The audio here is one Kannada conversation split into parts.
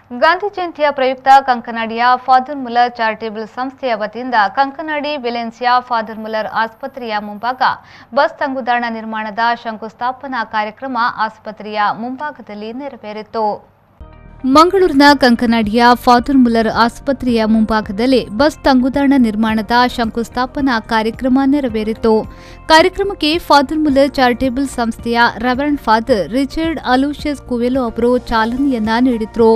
ಗಾಂಧಿ ಜಯಂತಿಯ ಪ್ರಯುಕ್ತ ಕಂಕನಾಡಿಯ ಫಾದರ್ ಮುಲ್ಲರ್ ಚಾರಿಟೇಬಲ್ ಸಂಸ್ಥೆಯ ವತಿಯಿಂದ ಕಂಕನಾಡಿ ವಿಲೆನ್ಸಿಯಾ ಫಾದರ್ ಮುಲ್ಲರ್ ಆಸ್ಪತ್ರೆಯ ಮುಂಭಾಗ ಬಸ್ ತಂಗುದಾಣ ನಿರ್ಮಾಣದ ಶಂಕುಸ್ಥಾಪನಾ ಕಾರ್ಯಕ್ರಮ ಆಸ್ಪತ್ರೆಯ ಮುಂಭಾಗದಲ್ಲಿ ನೆರವೇರಿತು ಮಂಗಳೂರಿನ ಕಂಕನಾಡಿಯ ಫಾದರ್ ಮುಲ್ಲರ್ ಆಸ್ಪತ್ರೆಯ ಮುಂಭಾಗದಲ್ಲಿ ಬಸ್ ತಂಗುದಾಣ ನಿರ್ಮಾಣದ ಶಂಕುಸ್ಥಾಪನಾ ಕಾರ್ಯಕ್ರಮ ನೆರವೇರಿತು ಕಾರ್ಯಕ್ರಮಕ್ಕೆ ಫಾದರ್ ಮುಲ್ಲರ್ ಚಾರಿಟೇಬಲ್ ಸಂಸ್ಥೆಯ reverend father Richard Aloysius Coelho ಅವರು ಚಾಲನೆಯನ್ನ ನೀಡಿದರು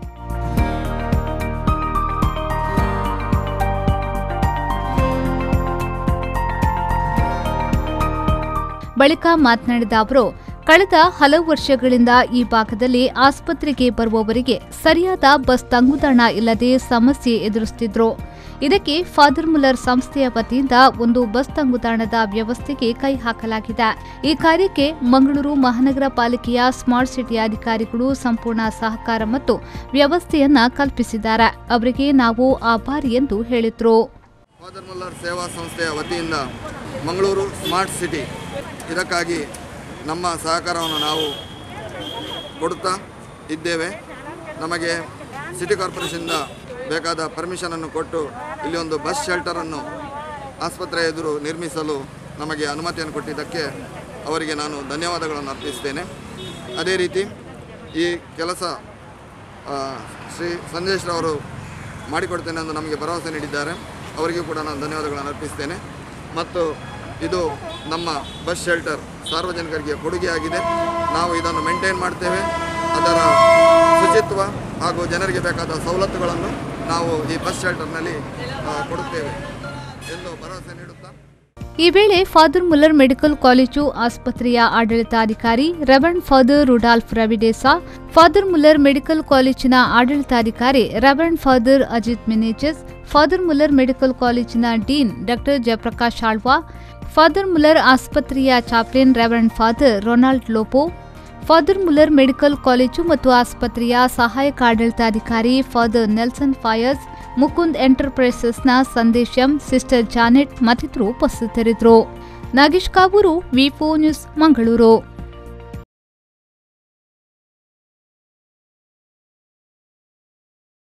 ಬಳಿಕ ಮಾತನಾಡಿದ ಅವರು ಕಳೆದ ಹಲವು ವರ್ಷಗಳಿಂದ ಈ ಭಾಗದಲ್ಲಿ ಆಸ್ಪತ್ರೆಗೆ ಬರುವವರಿಗೆ ಸರಿಯಾದ ಬಸ್ ತಂಗುದಾಣ ಇಲ್ಲದೆ ಸಮಸ್ಯೆ ಎದುರಿಸುತ್ತಿದ್ರು ಇದಕ್ಕೆ ಫಾದರ್ ಮುಲ್ಲರ್ ಸಂಸ್ಥೆಯ ವತಿಯಿಂದ ಒಂದು ಬಸ್ ತಂಗುದಾಣದ ವ್ಯವಸ್ಥೆಗೆ ಕೈ ಹಾಕಲಾಗಿದೆ ಈ ಕಾರ್ಯಕ್ಕೆ ಮಂಗಳೂರು ಮಹಾನಗರ ಪಾಲಿಕೆಯ ಸ್ಮಾರ್ಟ್ ಸಿಟಿ ಅಧಿಕಾರಿಗಳು ಸಂಪೂರ್ಣ ಸಹಕಾರ ಮತ್ತು ವ್ಯವಸ್ಥೆಯನ್ನ ಕಲ್ಪಿಸಿದ್ದಾರೆ ಅವರಿಗೆ ನಾವು ಆಭಾರಿ ಎಂದು ಹೇಳಿದ್ರು ಫಾದರ್ ಮುಲ್ಲರ್ ಸೇವಾ ಸಂಸ್ಥೆಯ ವತಿಯಿಂದ ಮಂಗಳೂರು ಸ್ಮಾರ್ಟ್ ಸಿಟಿ ಇದಕ್ಕಾಗಿ ನಮ್ಮ ಸಹಕಾರವನ್ನು ನಾವು ಕೊಡುತ್ತಾ ಇದ್ದೇವೆ ನಮಗೆ ಸಿಟಿ ಕಾರ್ಪೊರೇಷನ್ನಿಂದ ಬೇಕಾದ ಪರ್ಮಿಷನನ್ನು ಕೊಟ್ಟು ಇಲ್ಲಿ ಒಂದು ಬಸ್ ಶೆಲ್ಟರನ್ನು ಆಸ್ಪತ್ರೆ ಎದುರು ನಿರ್ಮಿಸಲು ನಮಗೆ ಅನುಮತಿಯನ್ನು ಕೊಟ್ಟಿದ್ದಕ್ಕೆ ಅವರಿಗೆ ನಾನು ಧನ್ಯವಾದಗಳನ್ನು ಅರ್ಪಿಸ್ತೇನೆ ಅದೇ ರೀತಿ ಈ ಕೆಲಸ ಆ, ಶ್ರೀ ಸಂದೇಶ್ರವರು ಮಾಡಿಕೊಡ್ತೇನೆ ಎಂದು ನಮಗೆ ಭರವಸೆ ನೀಡಿದ್ದಾರೆ ಅವರಿಗೂ ಕೂಡ ನಾನು ಧನ್ಯವಾದಗಳನ್ನು ಅರ್ಪಿಸ್ತೇನೆ ಮತ್ತು ಇದು ನಮ್ಮ ಬಸ್ ಶೆಲ್ಟರ್ ಸಾರ್ವಜನಿಕರಿಗೆ ಕೊಡುಗೆಯಾಗಿದೆ ನಾವು ಇದನ್ನು ಮೇಂಟೈನ್ ಮಾಡ್ತೇವೆ ಅದರ ಶುಚಿತ್ವ ಹಾಗೂ ಜನರಿಗೆ ಬೇಕಾದ ಸವಲತ್ತುಗಳನ್ನು ನಾವು ಈ ಬಸ್ ಶೆಲ್ಟರ್ನಲ್ಲಿ ಆ, ಕೊಡುತ್ತೇವೆ ಎಂದು ಭರವಸೆ ನೀಡುತ್ತಾ ಈ ವೇಳೆ ಫಾದರ್ ಮುಲ್ಲರ್ ಮೆಡಿಕಲ್ ಕಾಲೇಜು ಆಸ್ಪತ್ರೆಯ ಆಡಳಿತಾಧಿಕಾರಿ reverend father Rudolph Ravi D'Sa father Muller medical ಕಾಲೇಜಿನ ಆಡಳಿತಾಧಿಕಾರಿ reverend father Ajith Menezes father Muller medical ಕಾಲೇಜಿನ dean doctor Jayaprakash Alva father Muller ಆಸ್ಪತ್ರೆಯ chaplain reverend father Ronald Lobo father Muller medical college ಮತ್ತು ಆಸ್ಪತ್ರೆಯ ಸಹಾಯಕ ಆಡಳಿತಾಧಿಕಾರಿ ಫಾದರ್ ನೆಲ್ಸನ್ ಫಾಯರ್ಸ್ ಮುಕುಂದ್ ಎಂಟರ್ಪ್ರೈಸಸ್ನ ಸಂದೇಶಂ ಸಿಸ್ಟರ್ ಜಾನೆಟ್ ಮತ್ತಿತರರು ಉಪಸ್ಥಿತರಿದ್ದರು ನಾಗೇಶ್ ಕಾವೂರು ವಿಫೋ ನ್ಯೂಸ್ ಮಂಗಳೂರು